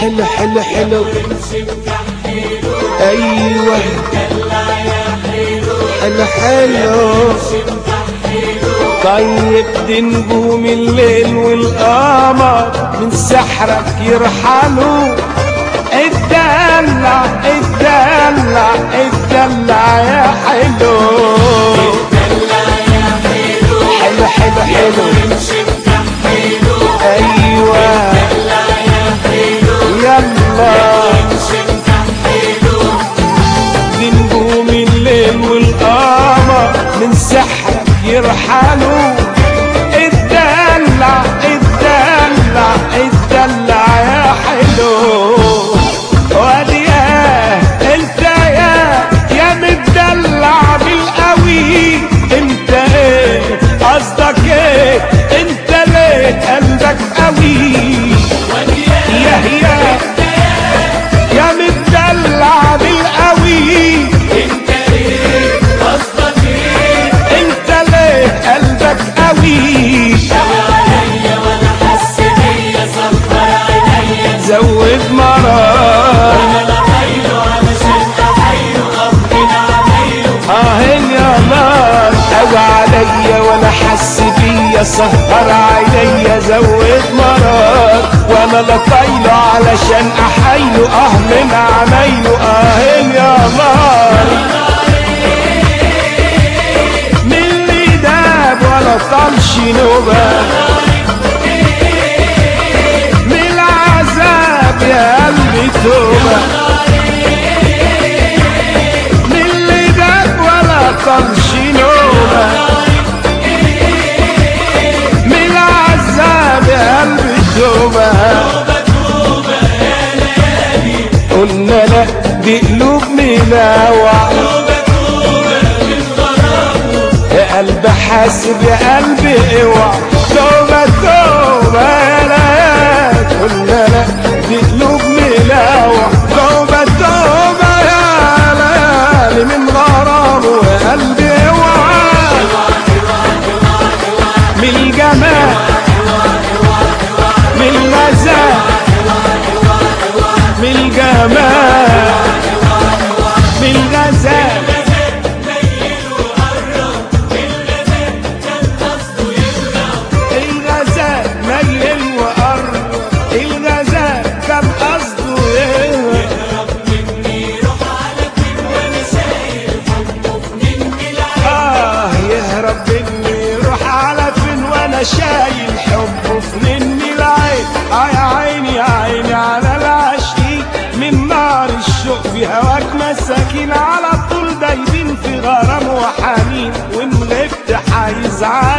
حلو حلو حلو ايوه حلو حلو طيب دي نجوم الليل والقمر من سحرك يرحلوا اتدلع اتدلع اتدلع يا حلو حلو حلو حلو ايوه يلا دي نجوم الليل والقمر من سحرك يرحلوا اتدلع اتدلع اتدلع يا حلو وادي يا انت يا يا متدلع بالقوي انت ايه قصدك ايه انت ليه قلبك قوي يا يا يا متدلع بالقوي انت ليه قلبك قوي زود مرار اهين يا نار قوي عليا وانا حس بيا سهر عينيا زود مرار وانا لا طايله علشان احايله اه من عمايله اهين يا نار من اللي داب ولا طالش نوبه من العذاب يا قلبي توبه من اللي داب ولا طالش نوبه من العذاب يا قلبي توبه قلنا لا دي قلوب ملاوع يا قلب حاسب يا قلبي اوعى توبة توبة يا ليالي قلنا لا دي قلوب ملاوع توبة توبة يا ليالي من غرام ويا قلبي اوعى من الجمال من الغزال من الجمال من الغزال الغزال ميل وقرب الغزال كان قصده يهرب آه يهرب مني يروح على فين وانا شايل حبه في مني العين آه يا عيني يا عيني على العشقين من نار الشوق في هواك مساكين على طول دايبين في غرام وحنين وان غبت هيزعل